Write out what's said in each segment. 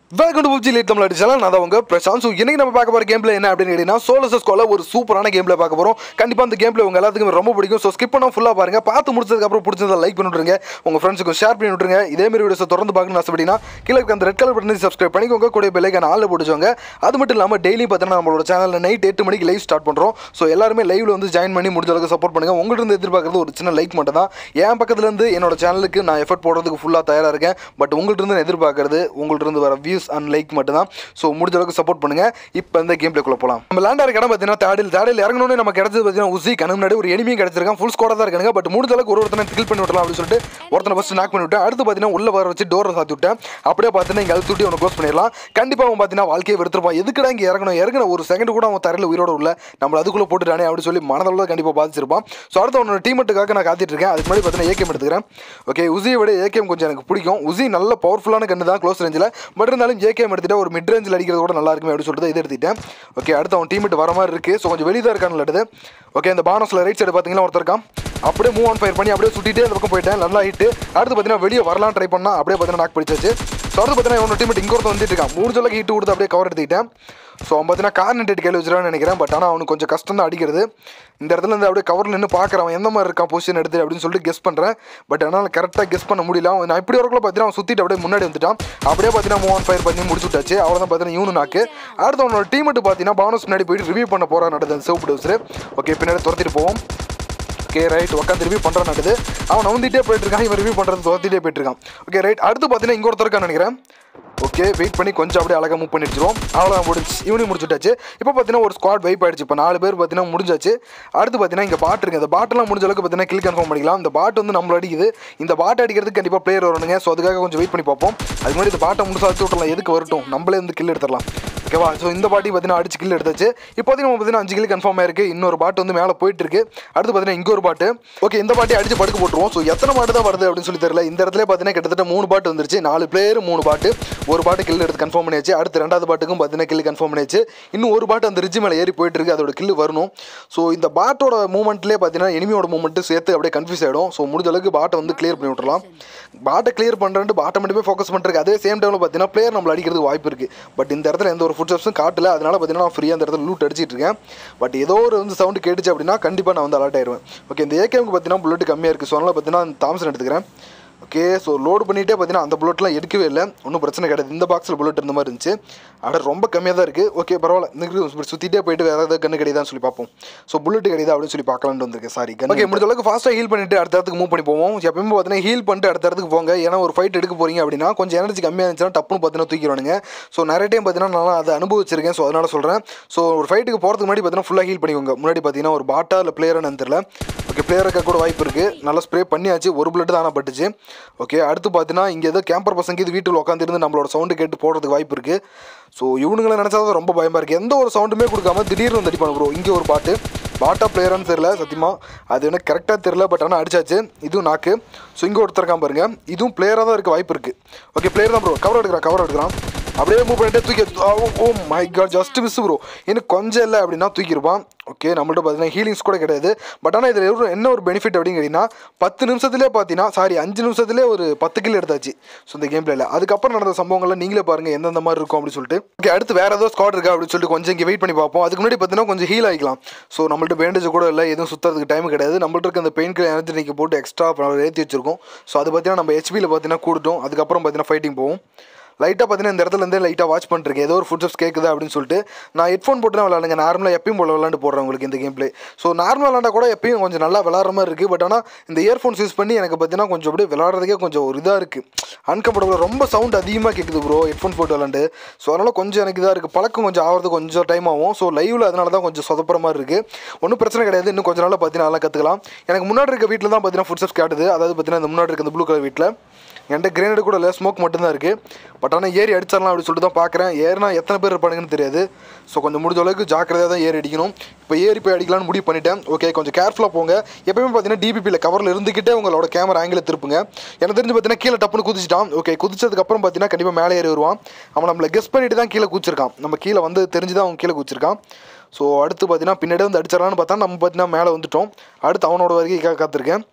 welcome to PUBG late Tamil அடிச்சாலும் நான் தான் உங்க பிரசாந்த் ஸோ இன்னைக்கு நம்ம பார்க்க போகிற கேம் பிளே என்ன அப்படின்னு கேட்டீங்கன்னா சோலசஸ் கோல ஒரு சூப்பரான கேம் பிளே பார்க்க போகிறோம் கண்டிப்பாக அந்த கேம் பிளே உங்க எல்லாத்துக்குமே ரொம்ப பிடிக்கும் ஸோ ஸ்கிப் பண்ணால் ஃபுல்லாக பாருங்க பார்த்து முடிச்சதுக்கப்புறம் பிடிச்சதை லைக் பண்ணி விட்ருங்க உங்கள் ஃப்ரெண்ட்ஸுக்கும் ஷேர் பண்ணி விட்ருங்க இதே மாதிரி வீடியோஸை தொடர்ந்து பார்க்கணும்னு ஆசைப்பட்டீங்கன்னா கீழே இருக்க அந்த ரெட் கலர் பட்டனை சப்ஸ்கிரைப் பண்ணிக்கோங்க கூட பெல்லைக்கான ஆளில் போட்டுச்சோங்க அது மட்டும் இல்லாமல் டெய்லி பார்த்தீங்கன்னா நம்மளோட சேனலில் நைட் எட்டு மணிக்கு லைவ் ஸ்டார்ட் பண்ணுறோம் ஸோ எல்லாருமே லைவ்ல வந்து ஜாயின் பண்ணி முடிஞ்ச அளவுக்கு சப்போர்ட் பண்ணுங்க உங்கள்ட்ட இருந்து எதிர்பார்க்கறது ஒரு சின்ன லைக் மட்டும் தான் என் பக்கத்துல இருந்து என்னோட சேனலுக்கு நான் எஃபர்ட் போடுறதுக்கு ஃபுல்லாக தயாராக இருக்கேன் பட் உங்கள்ட்ட இருந்து நான் எதிர்பார்க்கறது உங்கள்ட்ட இருந்து வர வியூஸ் அண்ட் லைக் மட்டும் தான் ஸோ முடிஞ்ச அளவுக்கு சப்போர்ட் பண்ணுங்க இப்போ இந்த கேம் பிளேக்குள்ள போகலாம் நம்ம லேண்ட் ஆகிற இடம் பார்த்தீங்கன்னா தேடில் தேடில் இறங்கணும்னு நம்ம கிடைச்சது பார்த்தீங்கன்னா உசி கண்ணு முன்னாடி ஒரு எனிமையும் கிடைச்சிருக்கான் ஃபுல் ஸ்கோடாக தான் இருக்காங்க பட் முடிஞ்ச அளவுக்கு ஒரு ஒருத்தனை கில் பண்ணி விடலாம் அப்படின்னு சொல்லிட்டு ஒருத்தனை ஃபஸ்ட் நாக் பண்ணி விட்டேன் அடுத்து பார்த்தீங்கன்னா உள்ள வர வச்சு டோரை சாத்தி விட்டேன் அப்படியே பார்த்தீங்கன்னா இங்கே அழுத்தி விட்டு அவனை க்ளோஸ் பண்ணிடலாம் கண்டிப்பாக அவன் பார்த்தீங்கன்னா வாழ்க்கையை வெறுத்துருப்பான் எதுக்குடா இங்கே இறங்கணும் இறங்கின ஒரு செகண்ட் கூட அவன் தரையில் உயிரோட உள்ள நம்மள அதுக்குள்ளே போட்டுட்டானே அப்படின்னு சொல்லி மனதளவில் கண்டிப்பாக பாதிச்சிருப்பான் ஸோ அடுத்து அவனோட டீமெட்டுக்காக நான் காத்திட்டு இருக்கேன் அதுக்கு முன்னாடி பார்த்தீங்கன்னா ஏகேம் எடுத்துக்கிறேன் ஓகே உசியை விட ஏகேம் கொஞ்சம் எனக்கு பிடிக்கும் உசி நல்ல பவர்ஃபுல்லான கன்று தான் க்ளோஸ் ரேஞ்சில் பட் இருந்தாலும் ஏகேம் எடுத்துட்டு ஒரு மிட் ரேஞ்சில் அடிக்கிறது கூட நல்லா இருக்குமே அப்படின்னு சொல்லிட்டு இதை எடுத்துட்டேன் ஓகே அடுத்து அவன் டீமெட் வர மாதிரி இருக்குது ஸோ கொஞ்சம் வெளியே தான் இருக்கான்னு எடுத்து ஓகே இந்த பானஸில் ரைட் சைடு பார்த்தீங்கன்னா ஒருத்தர் இருக்கான் அப்படியே மூவ் ஆன் ஃபயர் பண்ணி அப்படியே சுட்டிட்டே அந்த பக்கம் போயிட்டேன் நல்லா ஹிட்டு அடுத்து பார்த்தீங்கன்னா வெளியே வரலாம் ட்ரை பண்ணா அப்படியே பார்த்தீங்கன்னா நாக் பிடிச்சாச்சு ஸோ அடுத்து பார்த்தீங்கன்னா இவனோட டீமெட் இங்கே ஒருத்தர் வந்துட்டு இருக்கான் மூணு சொல்லுக்கு ஹிட் கொடுத்து அப்படியே கவர் எடுத்துக்கிட்டேன் ஸோ அவன் பார்த்தீங்கன்னா கார் நெட்டு கேள்வி வச்சிருக்கான்னு நினைக்கிறேன் பட் ஆனால் அவனுக்கு கொஞ்சம் கஷ்டம் தான் அடிக்கிறது இந்த இடத்துல இருந்து அப்படியே கவரில் நின்று பார்க்குறான் அவன் எந்த மாதிரி இருக்கான் பொசிஷன் எடுத்து அப்படின்னு சொல்லிட்டு கெஸ் பண்ணுறேன் பட் ஆனால் கரெக்டாக கெஸ் பண்ண முடியல அவன் நான் இப்படி வரக்குள்ள பார்த்தீங்கன்னா அவன் சுற்றிட்டு அப்படியே முன்னாடி வந்துட்டான் அப்படியே பார்த்தீங்கன்னா மூவ் ஆன் ஃபயர் பண்ணி முடிச்சு விட்டாச்சு அவ்வளோதான் பார்த்தீங்கன்னா யூனு நாக்கு அடுத்து அவனோட டீமெட்டு பார்த்தீங்கன்னா பானஸ் முன்னாடி போயிட்டு ரிவ்யூ பண்ண போகிறான் நடந்தது சிவப்பு டவுசர் ஓகே பின்னாடி துரத்திட்டு போவோம் ஓகே ரைட் உட்காந்து ரிவ்யூ பண்ணுறான் நடக்குது அவன் நவுந்திட்டே போயிட்டு இருக்கான் இவன் ரிவ்யூ பண்ணுறது துரத்திட்டே போயிட்டு இருக்கான் ஓகே ரைட் அடுத்து பார்த்தீங்கன்னா இங்கே ஒருத்தர் இருக்கான்னு நினைக்கிறேன் ஓகே வெயிட் பண்ணி கொஞ்சம் அப்படியே அழகாக மூவ் பண்ணிடுச்சிரும் அவ்வளோ முடிச்சு இவனையும் முடிச்சுட்டாச்சு இப்போ பார்த்தீங்கன்னா ஒரு ஸ்குவாட் வைப் ஆயிடுச்சு இப்போ நாலு பேர் பார்த்தீங்கன்னா முடிஞ்சாச்சு அடுத்து பார்த்தீங்கன்னா இங்கே பாட் இருக்குது இந்த பாட்டெல்லாம் முடிஞ்ச அளவுக்கு பார்த்தீங்கன்னா கில் கன்ஃபார்ம் பண்ணிக்கலாம் இந்த பாட் வந்து நம்மள அடிக்குது இந்த பாட் அடிக்கிறதுக்கு கண்டிப்பாக பிளேயர் வரணுங்க ஸோ அதுக்காக கொஞ்சம் வெயிட் பண்ணி பார்ப்போம் அதுக்கு முன்னாடி இந்த பாட்டை முடிச்சு அடிச்சு விட்டலாம் எதுக்கு வரட்டும் நம்மளே வந்து கில் எடுத்துடலாம் ஓகேவா ஸோ இந்த பாட்டி பார்த்தீங்கன்னா அடிச்சு கில் எடுத்தாச்சு இப்போதைக்கு நம்ம பார்த்தீங்கன்னா அஞ்சு கில் கன்ஃபார்ம் ஆயிருக்கு இன்னொரு பாட்டு வந்து மேலே போயிட்டு இருக்கு அடுத்து பார்த்தீங்கன்னா இங்கே ஒரு பாட்டு ஓகே இந்த பாட்டி அடிச்சு படுக்க போட்டுருவோம் ஸோ எத்தனை பாட்டு தான் வருது அப்படின்னு சொல்லி தெரியல இந்த இடத்துல பார்த்தீங்கன்னா கிட்டத்தட்ட மூணு பாட்டு வந்துருச்சு நாலு பிளேயர் மூணு பாட்டு ஒரு பாட்டு கில் எடுத்து கன்ஃபார்ம் பண்ணியாச்சு அடுத்து ரெண்டாவது பாட்டுக்கும் பார்த்தீங்கன்னா கில் கன்ஃபார்ம் பண்ணியாச்சு இன்னும் ஒரு பாட்டு அந்த ரிஜி மேலே ஏறி போயிட்டு இருக்கு அதோட கில் வரணும் ஸோ இந்த பாட்டோட மூமெண்ட்லேயே பார்த்தீங்கன்னா எனிமியோட மூமெண்ட்டு சேர்த்து அப்படியே கன்ஃபியூஸ் ஆகிடும் ஸோ முடிஞ்ச அளவுக்கு பாட்டை வந்து கிளியர் பண்ணி விட்டுறலாம் பாட்டை கிளியர் பண்ணுறேன்ட்டு பாட்டை மட்டுமே ஃபோக்கஸ் பண்ணுறதுக்கு அதே சேம் டைமில் பார்த்தீங்கன்னா பிளேயர் நம்மள அடிக்கிறதுக்கு வாய்ப்பு இருக்குது பட் இந்த இடத்துல எந்த ஒரு ஃபுட் ஸ்டெப்ஸும் காட்டல அதனால பார்த்தீங்கன்னா நான் ஃப்ரீயாக அந்த இடத்துல லூட் அடிச்சிட்டு இருக்கேன் பட் ஏதோ ஒரு வந்து சவுண்டு கேட்டுச்சு அப்படின்னா கண்டிப்பாக நான் வந்து அலர்ட் ஆயிடுவேன் ஓகே இந்த ஏகேமுக்கு பார்த்தீங்கன்னா புல்லட் கம்மியாக இருக்குது ஸோ அதனால் பார்த்தீங்கன்னா தாம்சன் எடுத்துக்கிறேன் ஓகே ஸோ லோடு பண்ணிகிட்டே பார்த்தீங்கன்னா அந்த புல்லட்லாம் எடுக்கவே இல்லை ஒன்றும் பிரச்சனை கிடையாது இந்த பாக்ஸில் புல்லட் இருந்த மாதிரி இருந்துச்சு ஆனால் ரொம்ப கம்மியாக தான் இருக்குது ஓகே பரவாயில்ல இந்த சுற்றிட்டே போயிட்டு வேறு ஏதாவது கண்ணு கிடையாதான்னு சொல்லி பார்ப்போம் ஸோ புல்லட் கிடையாது அப்படின்னு சொல்லி பார்க்கலான்னு வந்திருக்கு சாரி கன் ஓகே முடிஞ்ச அளவுக்கு ஃபாஸ்ட்டாக ஹீல் பண்ணிட்டு அடுத்த இடத்துக்கு மூவ் பண்ணி போவோம் எப்பயுமே பார்த்தீங்கன்னா ஹீல் பண்ணிட்டு அடுத்த இடத்துக்கு போங்க ஏன்னா ஒரு ஃபைட் எடுக்க போகிறீங்க அப்படின்னா கொஞ்சம் எனர்ஜி கம்மியாக இருந்துச்சுன்னா டப்புன்னு பார்த்தீங்கன்னா தூக்கிடுவானுங்க ஸோ நிறைய டைம் பார்த்தீங்கன்னா நான் அதை அனுபவிச்சிருக்கேன் ஸோ அதனால் சொல்கிறேன் ஸோ ஒரு ஃபைட்டுக்கு போகிறதுக்கு முன்னாடி பார்த்தீங்கன்னா ஃபுல்லாக ஹீல் பண்ணிக்கோங்க முன்னாடி பார்த்தீங்கன்னா ஒரு பாட்டா இல்லை பிளேயர்னு தெரியல ஓகே பிளேயருக்கு கூட வாய்ப்பு இருக்குது நல்லா ஸ்ப்ரே பண்ணியாச்சு ஒரு பிளட் தானே பட்டுச்சு ஓகே அடுத்து பார்த்தீங்கன்னா இங்கே ஏதோ கேம்பர் பசங்க இது வீட்டில் உட்காந்துருந்து நம்மளோட சவுண்டு கேட்டு போடுறதுக்கு வாய்ப்பு இருக்குது ஸோ இவனுங்களை நினச்சா தான் ரொம்ப பயமாக இருக்குது எந்த ஒரு சவுண்டுமே கொடுக்காம திடீர்னு வந்து அடிப்பாங்க ப்ரோ இங்கே ஒரு பாட்டு பாட்டா பிளேயரானு தெரில சத்தியமாக அது எனக்கு கரெக்டாக தெரில பட் ஆனால் அடிச்சாச்சு இதுவும் நாக்கு ஸோ இங்கே ஒருத்தர் இருக்கான் பாருங்க இதுவும் பிளேயராக தான் இருக்க வாய்ப்பு இருக்குது ஓகே பிளேயர் தான் ப்ரோ கவர் எடுக்கிறான் கவர் எடுக்கிறான் அப்படியே மூவ் பண்ணிட்டு தூக்கி oh my god just miss bro இன்னும் கொஞ்சம் இல்லை அப்படின்னா தூக்கியிருப்பான் ஓகே நம்மள்ட்ட பார்த்தீங்கன்னா ஹீலிங்ஸ் கூட கிடையாது பட் ஆனால் இதில் ஒரு என்ன ஒரு பெனிஃபிட் அப்படின்னு கேட்டிங்கன்னா பத்து நிமிஷத்துலேயே பார்த்தீங்கன்னா சாரி அஞ்சு நிமிஷத்துலேயே ஒரு பத்து கில் எடுத்தாச்சு ஸோ இந்த கேம் பிளேல அதுக்கப்புறம் நடந்த சம்பவங்கள்லாம் நீங்களே பாருங்கள் எந்தெந்த மாதிரி இருக்கும் அப்படின்னு சொல்லிட்டு ஓகே அடுத்து வேறு ஏதோ ஸ்காட் இருக்கா அப்படின்னு சொல்லிட்டு கொஞ்சம் இங்கே வெயிட் பண்ணி பார்ப்போம் அதுக்கு முன்னாடி பார்த்தீங்கன்னா கொஞ்சம் ஹீல் ஆகிக்கலாம் ஸோ நம்மள்ட்ட பேண்டேஜ் கூட இல்லை எதுவும் சுற்றுறதுக்கு டைம் கிடையாது நம்மள்ட்ட இருக்க அந்த பெயின் கில் எனர்ஜி நிற்க போட்டு எக்ஸ்ட்ரா ஏற்றி வச்சிருக்கோம் ஸோ அது பார்த்தீங்கன்னா நம்ம ஹெச்பியில் பார்த்தீங்கன்னா கூட்டோம் அதுக்கப்புறம் பார்த்தீங்கன்னா ஃபைட்டிங் போவோம் லைட்டாக பார்த்தீங்கன்னா இந்த இடத்துல இருந்தே லைட்டாக வாட்ச் பண்ணிருக்கேன் ஏதோ ஒரு ஃபுட் ஸ்டெப்ஸ் கேட்குது அப்படின்னு சொல்லிட்டு நான் ஹெட்ஃபோன் போட்டு தான் விளாடுங்க நார்மலாக எப்பயும் போல விளாண்டு போடுறேன் உங்களுக்கு இந்த கேம் பிளே ஸோ நார்மல் விளாண்டா கூட எப்பயும் கொஞ்சம் நல்லா விளாட்ற மாதிரி இருக்குது பட் ஆனால் இந்த இயர்ஃபோன்ஸ் யூஸ் பண்ணி எனக்கு பார்த்தீங்கன்னா கொஞ்சம் அப்படியே விளாட்றதுக்கே கொஞ்சம் ஒரு இதாக இருக்குது அன்கம்ஃபர்டபுள் ரொம்ப சவுண்ட் அதிகமாக கேட்குது ப்ரோ ஹெட்ஃபோன் போட்டு விளாண்டு ஸோ அதனால் கொஞ்சம் எனக்கு இதாக இருக்குது பழக்கம் கொஞ்சம் ஆகிறது கொஞ்சம் டைம் ஆகும் ஸோ லைவில் அதனால தான் கொஞ்சம் சொதப்புற மாதிரி இருக்குது ஒன்றும் பிரச்சனை கிடையாது இன்னும் கொஞ்சம் நாளில் பார்த்தீங்கன்னா நல்லா கற்றுக்கலாம் எனக்கு முன்னாடி இருக்க வீட்டில் தான் பார்த்தீங்கன்னா ஃபுட் ஸ்டெப்ஸ் காட்டுது அதாவது பார்த்தீங்கன்னா இந்த முன்னாடி இருக்க இந்த ப்ளூ கலர் வீட்டில் என்கிட்ட கிரேனேடு கூட இல்லை ஸ்மோக் மட்டும்தான் இருக்குது பட் ஆனால் ஏறி அடிச்சிடலாம் அப்படின்னு சொல்லிட்டு தான் பார்க்குறேன் ஏறினா எத்தனை பேர் இருப்பானுங்கன்னு தெரியாது ஸோ கொஞ்சம் முடிஞ்ச அளவுக்கு ஜாக்கிரதையாக தான் ஏறி அடிக்கணும் இப்போ ஏறி போய் அடிக்கலாம்னு முடிவு பண்ணிட்டேன் ஓகே கொஞ்சம் கேர்ஃபுல்லாக போங்க எப்பயுமே பார்த்தீங்கன்னா டிபிபியில் கவரில் இருந்துக்கிட்டே உங்களோட கேமரா ஆங்கில திருப்புங்க எனக்கு தெரிஞ்சு பார்த்தீங்கன்னா கீழே டப்புன்னு குதிச்சிட்டான் ஓகே குதிச்சதுக்கப்புறம் பார்த்தீங்கன்னா கண்டிப்பாக மேலே ஏறி வருவான் அவன் நம்மளை கெஸ் பண்ணிட்டு தான் கீழே குச்சிருக்கான் நம்ம கீழே வந்து தெரிஞ்சு தான் அவன் கீழே குச்சிருக்கான் ஸோ அடுத்து பார்த்தீங்கன்னா பின்னாடி வந்து அடிச்சிடலான்னு பார்த்தா நம்ம பார்த்தீங்கன்னா மேலே வந்துட்டோம் அடுத்து அவனோட வரைக்கும் காத்திருக்கேன்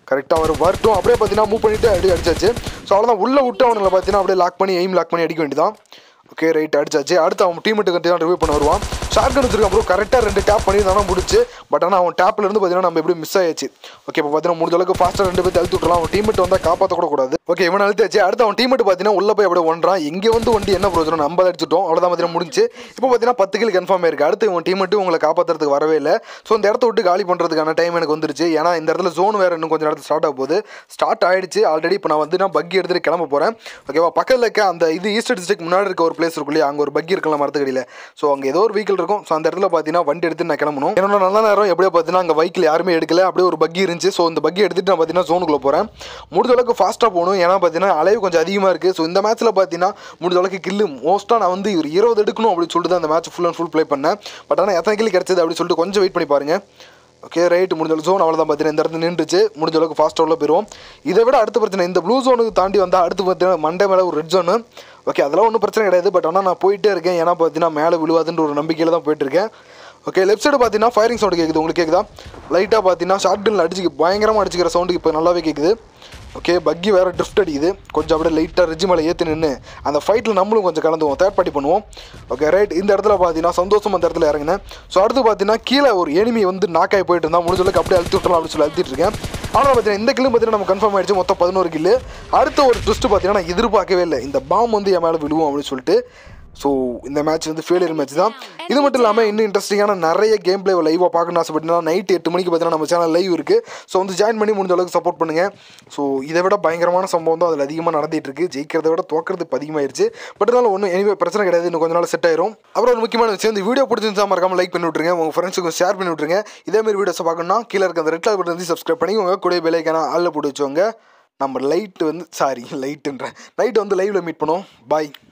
கரெக்டாக அவர் வரட்டும் அப்படியே பார்த்தீங்கன்னா மூவ் பண்ணிட்டு அப்படியே அடிச்சாச்சு ஸோ அவ்வளோதான் உள்ளே விட்டு அவனுங்களை பார்த்தீங்கன்னா அப்படியே லாக் பண்ணி எய்ம் லாக் பண்ணி அடிக்க வேண்டியதான் ஓகே ரைட் அடிச்சாச்சு அடுத்து அவன் டீமெட்டு கட்டி தான் ரிவ்யூ பண்ண வருவான் ஷார்ட் வச்சிருக்கான் ப்ரோ கரெக்டாக ரெண்டு டேப் பண்ணி தானே முடிச்சு பட் ஆனால் அவன் டேப்ல இருந்து பார்த்தீங்கன்னா நம்ம எப்படி மிஸ் ஆயிடுச்சு ஓகே இப்போ பார்த்தீங்கன்னா முடிஞ்ச அளவுக்கு ஃபாஸ்ட்டாக ரெண்டு பேர் அழுத்து விட்றலாம் அவன் டீமெட் வந்தால் காப்பாற்ற கூட கூடாது ஓகே இவன் அழுத்தாச்சு அடுத்து அவன் டீமெட் பார்த்தீங்கன்னா உள்ள போய் அப்படியே ஒன்றான் இங்கே வந்து வண்டி என்ன பிரோஜனம் நம்ம அடிச்சிட்டோம் அவ்வளோதான் பார்த்தீங்கன்னா முடிஞ்சு இப்போ பார்த்தீங்கன்னா பத்து கில் கன்ஃபார்ம் ஆயிருக்கு அடுத்து இவன் டீமெட்டு உங்களை காப்பாற்றுறதுக்கு வரவே இல்லை ஸோ இந்த இடத்த விட்டு காலி பண்ணுறதுக்கான டைம் எனக்கு வந்துருச்சு ஏன்னா இந்த இடத்துல ஜோன் வேறு இன்னும் கொஞ்சம் நேரத்தில் ஸ்டார்ட் ஆக போகுது ஸ்டார்ட் ஆயிடுச்சு ஆல்ரெடி இப்போ நான் வந்து நான் பக்கி எடுத்துகிட்டு கிளம்ப போகிறேன் ஓகேவா பக்கத்தில் இருக்க அந்த இது ஈஸ்ட் டிஸ்ட்ரிக்ட் முன்னாடி இருக்க ஒரு பிளேஸ் இருக்கும் இல்லையா அங்கே ஒரு பக்கி இருக்கலாம் மரத்துக்கடியில் ஸோ அங்கே ஏதோ ஒரு வெஹிக்கிள் இருக்கும் ஸோ அந்த இடத்துல பார்த்தீங்கன்னா வண்டி எடுத்து நான் கிளம்பணும் என்னோட நல்ல நேரம் எப்படியோ பார்த்தீங்கன்னா அங்கே பைக்கில் யாருமே எடுக்கல அப்படியே ஒரு பக்கி இருந்துச்சு ஸோ இந்த பக்கி எடுத்துட்டு நான் பார்த்தீங்கன்னா ஜோனுக்குள்ளே போகிறேன் முடிஞ்ச அளவுக்கு ஃபாஸ்ட்டாக போகணும் ஏன்னா பார்த்தீங்கன்னா அலைவு கொஞ்சம் அதிகமாக இருக்குது ஸோ இந்த மேட்ச்சில் பார்த்தீங்கன்னா முடிஞ்ச அளவுக்கு கில்லு மோஸ்ட்டாக நான் வந்து ஒரு இருபது எடுக்கணும் அப்படின்னு சொல்லிட்டு தான் அந்த match full and full play பண்ணேன் பட் ஆனால் எத்தனை கில்லு கிடச்சது அப்படின்னு சொல்லிட்டு கொஞ்சம் வெயிட் பண்ணி பாருங்க ஓகே ரைட் முடிஞ்ச அளவுக்கு ஜோன் அவ்வளோதான் பார்த்தீங்கன்னா இந்த இடத்துல நின்றுச்சு முடிஞ்ச அளவுக்கு ஃபாஸ்ட்டாக உள்ள போயிடுவோம் இதை விட அடுத்த பிரச்சனை இந்த ப்ளூ ஜோனுக்கு தாண்டி வந்தால் அடுத்து பார்த்தீங்கன்னா மண்டே மேலே ஒரு ரெட் ஜோனு ஓகே அதெல்லாம் ஒன்றும் பிரச்சனை கிடையாது பட் ஆனால் நான் போயிட்டே இருக்கேன் ஏன்னா பார்த்தீங்கன்னா மேலே விழுவாதுன்ற ஒரு நம்பிக்கையில் தான் போயிட்டு இருக்கேன் ஓகே லெஃப்ட் சைடு பார்த்தீங்கன்னா ஃபயரிங் சவுண்டு கேட்குது உங்களுக்கு கேட்குதா லைட்டாக பார்த்தீங்கன்னா ஷார்ட் கன் அடிச்சு பயங்கரமாக அடிச்சுக்கிற சவுண்டு இப்போ நல்லாவே கேட்குது ஓகே பக்கி வேறு ட்ரிஃப்ட் அடிக்குது கொஞ்சம் அப்படியே லைட்டாக ரிஜி மேலே ஏற்றி நின்று அந்த ஃபைட்டில் நம்மளும் கொஞ்சம் கலந்துவோம் தேர்ட் பார்ட்டி பண்ணுவோம் ஓகே ரைட் இந்த இடத்துல பார்த்தீங்கன்னா சந்தோஷம் அந்த இடத்துல இறங்கினேன் ஸோ அடுத்து பார்த்தீங்கன்னா கீழே ஒரு எனிமி வந்து நாக்காய் போயிட்டு இருந்தால் முடிஞ்ச அளவுக்கு அப்படியே அழுத்தி விட்டலாம் அப்படின்னு சொல்லி அழுத்திட்டு இருக்கேன் ஆனால் பார்த்தீங்கன்னா இந்த கில்லு பார்த்தீங்கன்னா நம்ம கன்ஃபார்ம் ஆயிடுச்சு மொத்தம் பதினோரு கில்லு அடுத்த ஒரு ட்விஸ்ட் பார்த்தீங்கன்னா நான் எதிர்பார்க்கவே இல்லை இந்த பாம் வந்து என் மேலே விழுவோம் அப்படின்னு சொல்லிட்டு ஸோ இந்த மேட்ச் வந்து ஃபெயிலியர் மேட்ச் தான் இது மட்டும் இல்லாமல் இன்னும் இன்ட்ரெஸ்டிங்கான நிறைய கேம் பிளே லைவாக பார்க்கணும்னு ஆசைப்பட்டீங்கன்னா நைட் எட்டு மணிக்கு பார்த்தீங்கன்னா நம்ம சேனல் லைவ் இருக்குது ஸோ வந்து ஜாயின் பண்ணி முடிஞ்ச அளவுக்கு சப்போர்ட் பண்ணுங்கள் ஸோ இதை விட பயங்கரமான சம்பவம் தான் அதில் அதிகமாக நடந்துட்டு இருக்கு ஜெயிக்கிறத விட தோக்கிறது இப்போ அதிகமாயிருச்சு பட் இருந்தாலும் ஒன்றும் எனிவே பிரச்சனை கிடையாது இன்னும் கொஞ்ச நாள் செட் ஆயிரும் அப்புறம் ஒரு முக்கியமான விஷயம் இந்த வீடியோ பிடிச்சிருந்தா மறக்காம லைக் பண்ணி விட்ருங்க உங்கள் ஃப்ரெண்ட்ஸுக்கு ஷேர் பண்ணி விட்ருங்க இதேமாரி வீடியோஸை பார்க்கணும்னா கீழே இருக்க அந்த ரெட் கலர் பட்டன் வந்து சப்ஸ்கிரைப் பண்ணி உங்கள் கூட பெலைக்கான ஆளில் போட்டு வச்சவங்க நம்ம லைட் வந்து சாரி லைட்டுன்றேன் நைட் வந்து லைவில் மீட் பண்ணுவோம் பாய்